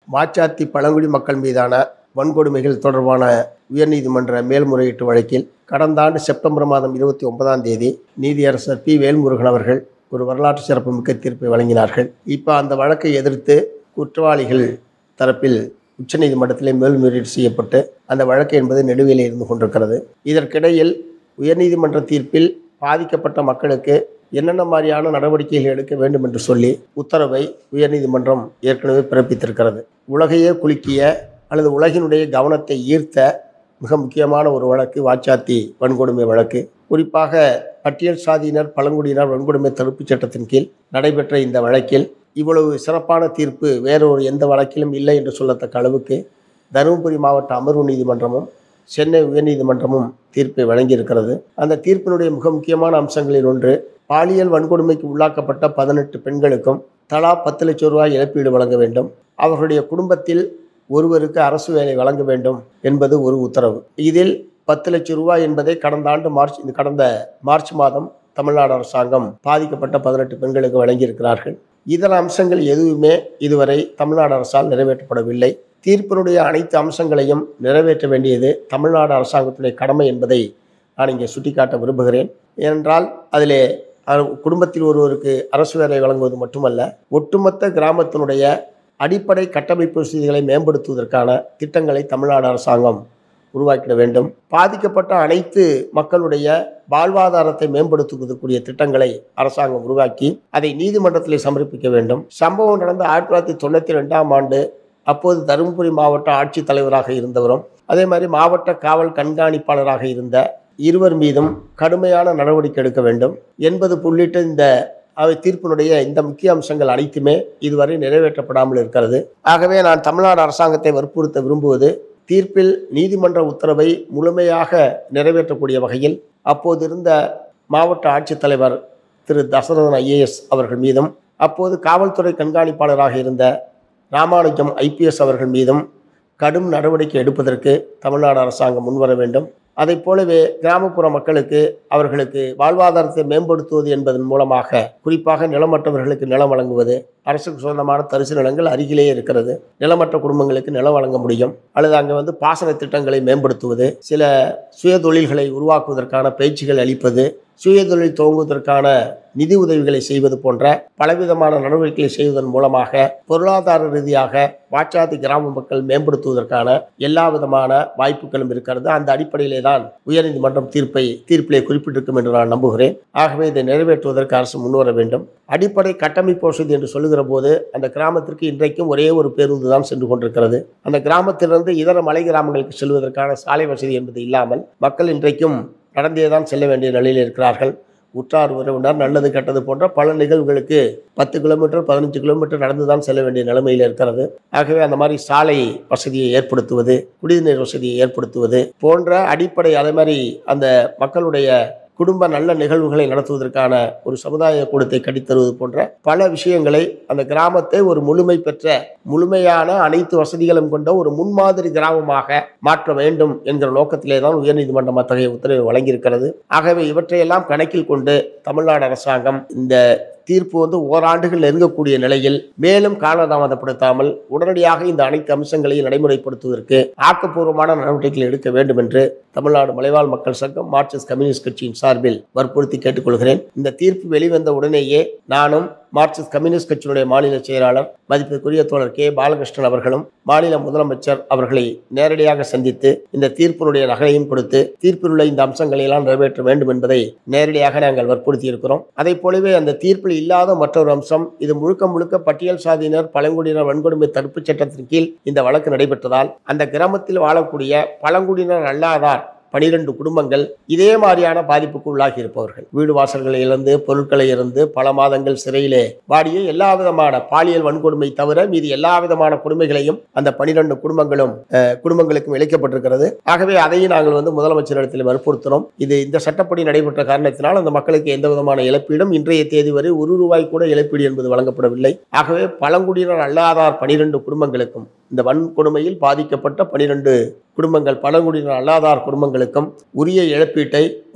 மாச்சாத்தி பழங்குடி மக்கள் மீதான வன்கொடுமைகள் தொடர்பான உயர்நீதிமன்ற மேல்முறையீட்டு வழக்கில் கடந்த ஆண்டு செப்டம்பர் மாதம் இருபத்தி ஒன்பதாம் தேதி நீதியரசர் பி வேல்முருகன் அவர்கள் ஒரு வரலாற்று சிறப்புமிக்க தீர்ப்பை வழங்கினார்கள் இப்போ அந்த வழக்கை எதிர்த்து குற்றவாளிகள் தரப்பில் உச்சநீதிமன்றத்திலே மேல்முறையீடு செய்யப்பட்டு அந்த வழக்கு என்பது நெடுவிலே இருந்து கொண்டிருக்கிறது இதற்கிடையில் உயர்நீதிமன்ற தீர்ப்பில் பாதிக்கப்பட்ட மக்களுக்கு என்னென்ன மாதிரியான நடவடிக்கைகள் எடுக்க வேண்டும் என்று சொல்லி உத்தரவை உயர்நீதிமன்றம் ஏற்கனவே பிறப்பித்திருக்கிறது உலகையே குலுக்கிய அல்லது உலகினுடைய கவனத்தை ஈர்த்த மிக முக்கியமான ஒரு வழக்கு வாச்சாத்தி வன்கொடுமை வழக்கு குறிப்பாக பட்டியல் சாதியினர் பழங்குடியினர் வன்கொடுமை தடுப்புச் சட்டத்தின் கீழ் நடைபெற்ற இந்த வழக்கில் இவ்வளவு சிறப்பான தீர்ப்பு வேறொரு எந்த வழக்கிலும் இல்லை என்று சொல்லத்தக்க அளவுக்கு தருமபுரி மாவட்ட அமர்வு நீதிமன்றமும் சென்னை உயர்நீதிமன்றமும் தீர்ப்பை வழங்கியிருக்கிறது அந்த தீர்ப்பினுடைய மிக முக்கியமான அம்சங்களில் ஒன்று பாலியல் வன்கொடுமைக்கு உள்ளாக்கப்பட்ட பதினெட்டு பெண்களுக்கும் தலா பத்து லட்சம் ரூபாய் இழப்பீடு வழங்க வேண்டும் அவர்களுடைய குடும்பத்தில் ஒருவருக்கு அரசு வேலை வழங்க வேண்டும் என்பது ஒரு உத்தரவு இதில் பத்து லட்சம் ரூபாய் என்பதை கடந்த ஆண்டு மார்ச் இந்த கடந்த மார்ச் மாதம் தமிழ்நாடு அரசாங்கம் பாதிக்கப்பட்ட பதினெட்டு பெண்களுக்கு வழங்கியிருக்கிறார்கள் இதர அம்சங்கள் எதுவுமே இதுவரை தமிழ்நாடு அரசால் நிறைவேற்றப்படவில்லை தீர்ப்பினுடைய அனைத்து அம்சங்களையும் நிறைவேற்ற வேண்டியது தமிழ்நாடு அரசாங்கத்துடைய கடமை என்பதை நான் இங்கே சுட்டிக்காட்ட விரும்புகிறேன் ஏனென்றால் அதிலே அ- குடும்பத்தில் ஒருவருக்கு அரசு வேலை வழங்குவது மட்டுமல்ல ஒட்டுமொத்த கிராமத்தினுடைய அடிப்படை கட்டமைப்பு வசதிகளை மேம்படுத்துவதற்கான திட்டங்களை தமிழ்நாடு அரசாங்கம் உருவாக்கிட வேண்டும் பாதிக்கப்பட்ட அனைத்து மக்களுடைய வாழ்வாதாரத்தை மேம்படுத்துவதற்குரிய திட்டங்களை அரசாங்கம் உருவாக்கி அதை நீதிமன்றத்தில் சமர்ப்பிக்க வேண்டும் சம்பவம் நடந்த ஆயிரத்தி தொள்ளாயிரத்தி தொண்ணூற்றி ரெண்டாம் ஆண்டு அப்போது தருமபுரி மாவட்ட ஆட்சித்தலைவராக இருந்தவரும் அதே மாதிரி மாவட்ட காவல் கண்காணிப்பாளராக இருந்த இருவர் மீதும் கடுமையான நடவடிக்கை எடுக்க வேண்டும் என்பது உள்ளிட்ட இந்த அவை தீர்ப்பினுடைய இந்த முக்கிய அம்சங்கள் அனைத்துமே இதுவரை நிறைவேற்றப்படாமல் இருக்கிறது ஆகவே நான் தமிழ்நாடு அரசாங்கத்தை வற்புறுத்த விரும்புவது தீர்ப்பில் நீதிமன்ற உத்தரவை முழுமையாக நிறைவேற்றக்கூடிய வகையில் அப்போது இருந்த மாவட்ட ஆட்சித்தலைவர் திரு தசரதன் ஐஏஎஸ் அவர்கள் மீதும் அப்போது காவல்துறை கண்காணிப்பாளராக இருந்த ராமானுஜம் ஐபிஎஸ் அவர்கள் மீதும் கடும் நடவடிக்கை எடுப்பதற்கு தமிழ்நாடு அரசாங்கம் முன்வர வேண்டும் அதைப் போலவே கிராமப்புற மக்களுக்கு அவர்களுக்கு வாழ்வாதாரத்தை மேம்படுத்துவது என்பதன் மூலமாக குறிப்பாக நிலமற்றவர்களுக்கு நிலம் வழங்குவது அரசுக்கு சொந்தமான தரிசு நிலங்கள் அருகிலேயே இருக்கிறது நிலமற்ற குடும்பங்களுக்கு நிலம் வழங்க முடியும் அல்லது அங்கே வந்து பாசன திட்டங்களை மேம்படுத்துவது சில சுயதொழில்களை உருவாக்குவதற்கான பயிற்சிகள் அளிப்பது சுயதொழில் துவங்குவதற்கான நிதி உதவிகளை செய்வது போன்ற பலவிதமான நடவடிக்கைகளை செய்வதன் மூலமாக பொருளாதார ரீதியாக வாச்சாத்தி கிராம மக்கள் மேம்படுத்துவதற்கான எல்லா விதமான வாய்ப்புகளும் இருக்கிறது அந்த அடிப்படையிலே தான் உயர்நீதிமன்றம் தீர்ப்பை தீர்ப்பிலே குறிப்பிட்டிருக்கும் என்று நான் நம்புகிறேன் ஆகவே இதை நிறைவேற்றுவதற்கு அரசு முன்வர வேண்டும் அடிப்படை கட்டமைப்பு வசதி என்று சொல்லுகிற போது அந்த கிராமத்திற்கு இன்றைக்கும் ஒரே ஒரு பேருந்து தான் சென்று கொண்டிருக்கிறது அந்த கிராமத்திலிருந்து இதர மலை கிராமங்களுக்கு செல்வதற்கான சாலை வசதி என்பது இல்லாமல் மக்கள் இன்றைக்கும் நடந்தே தான் செல்ல வேண்டிய நிலையில் இருக்கிறார்கள் உற்றார் உறவினர் நல்லது கெட்டது போன்ற பல நிகழ்வுகளுக்கு பத்து கிலோமீட்டர் பதினஞ்சு கிலோமீட்டர் நடந்து தான் செல்ல வேண்டிய நிலைமையில் இருக்கிறது ஆகவே அந்த மாதிரி சாலை வசதியை ஏற்படுத்துவது குடிநீர் வசதியை ஏற்படுத்துவது போன்ற அடிப்படை அதே மாதிரி அந்த மக்களுடைய குடும்ப நல்ல நிகழ்வுகளை நடத்துவதற்கான ஒரு சமுதாய கூடத்தை கட்டித்தருவது போன்ற பல விஷயங்களை அந்த கிராமத்தை ஒரு முழுமை பெற்ற முழுமையான அனைத்து வசதிகளும் கொண்ட ஒரு முன்மாதிரி கிராமமாக மாற்ற வேண்டும் என்கிற நோக்கத்திலே தான் உயர்நீதிமன்றம் அத்தகைய உத்தரவை வழங்கியிருக்கிறது ஆகவே இவற்றையெல்லாம் கணக்கில் கொண்டு தமிழ்நாடு அரசாங்கம் இந்த தீர்ப்பு வந்து ஓராண்டுகள் நெருங்கக்கூடிய நிலையில் மேலும் காலதாமதப்படுத்தாமல் உடனடியாக இந்த அனைத்து அம்சங்களையும் நடைமுறைப்படுத்துவதற்கு ஆக்கப்பூர்வமான நடவடிக்கைகள் எடுக்க வேண்டும் என்று தமிழ்நாடு மலைவாழ் மக்கள் சங்கம் மார்க்சிஸ்ட் கம்யூனிஸ்ட் கட்சியின் சார்பில் வற்புறுத்தி கேட்டுக்கொள்கிறேன் இந்த தீர்ப்பு வெளிவந்த உடனேயே நானும் மார்க்சிஸ்ட் கம்யூனிஸ்ட் கட்சியினுடைய மாநில செயலாளர் மதிப்பிற்குரிய தோழர் கே பாலகிருஷ்ணன் அவர்களும் மாநில முதலமைச்சர் அவர்களை நேரடியாக சந்தித்து இந்த தீர்ப்பினுடைய நகலையும் கொடுத்து தீர்ப்பில் உள்ள இந்த அம்சங்களை எல்லாம் நிறைவேற்ற வேண்டும் என்பதை நேரடியாக நாங்கள் வற்புறுத்தி இருக்கிறோம் அதை போலவே அந்த தீர்ப்பில் இல்லாத மற்றொரு அம்சம் இது முழுக்க முழுக்க பட்டியல் சாதியினர் பழங்குடியினர் வன்கொடுமை தடுப்புச் சட்டத்தின் கீழ் இந்த வழக்கு நடைபெற்றதால் அந்த கிராமத்தில் வாழக்கூடிய பழங்குடியினர் அல்லாதார் பனிரெண்டு குடும்பங்கள் இதே மாதிரியான பாதிப்புக்கு உள்ளாகி இருப்பவர்கள் வீடு வாசல்களை இழந்து பொருட்களை இழந்து பல மாதங்கள் சிறையிலே வாடிய எல்லா விதமான பாலியல் வன்கொடுமை தவிர மீது எல்லா விதமான கொடுமைகளையும் அந்த பனிரெண்டு குடும்பங்களும் அஹ், குடும்பங்களுக்கும் இழைக்கப்பட்டிருக்கிறது ஆகவே அதையும் நாங்கள் வந்து முதலமைச்சரிடத்தில் வற்புறுத்தினோம் இது இந்த சட்டப்படி நடைபெற்ற காரணத்தினால் அந்த மக்களுக்கு எந்த விதமான இழப்பீடும் இன்றைய தேதி வரை ஒரு ரூபாய் கூட இழப்பீடு என்பது வழங்கப்படவில்லை ஆகவே பழங்குடியினர் அல்லாதார் பனிரெண்டு குடும்பங்களுக்கும் இந்த வன்கொடுமையில் பாதிக்கப்பட்ட பனிரெண்டு குடும்பங்கள் பழங்குடியினர் அல்லாதார் குடும்பங்களுக்கும் உரிய இழப்பீட்டை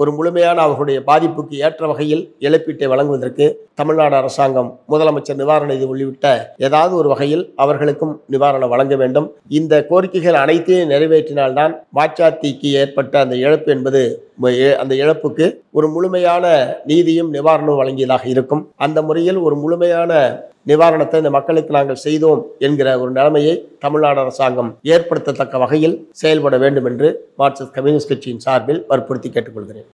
ஒரு முழுமையான அவர்களுடைய பாதிப்புக்கு ஏற்ற வகையில் இழப்பீட்டை வழங்குவதற்கு தமிழ்நாடு அரசாங்கம் முதலமைச்சர் நிவாரண நிதி உள்ளிட்ட ஏதாவது ஒரு வகையில் அவர்களுக்கும் நிவாரணம் வழங்க வேண்டும் இந்த கோரிக்கைகள் அனைத்தையும் நிறைவேற்றினால்தான் வாச்சாத்திக்கு ஏற்பட்ட அந்த இழப்பு என்பது ம- எ- அந்த இழப்புக்கு ஒரு முழுமையான நீதியும் நிவாரணமும் வழங்கியதாக இருக்கும் அந்த முறையில் ஒரு முழுமையான நிவாரணத்தை இந்த மக்களுக்கு நாங்கள் செய்தோம் என்கிற ஒரு நிலைமையை தமிழ்நாடு அரசாங்கம் ஏற்படுத்தத்தக்க வகையில் செயல்பட வேண்டும் என்று மார்க்சிஸ்ட் கம்யூனிஸ்ட் கட்சியின் சார்பில் வற்புறுத்தி கேட்டுக்கொள்கிறேன்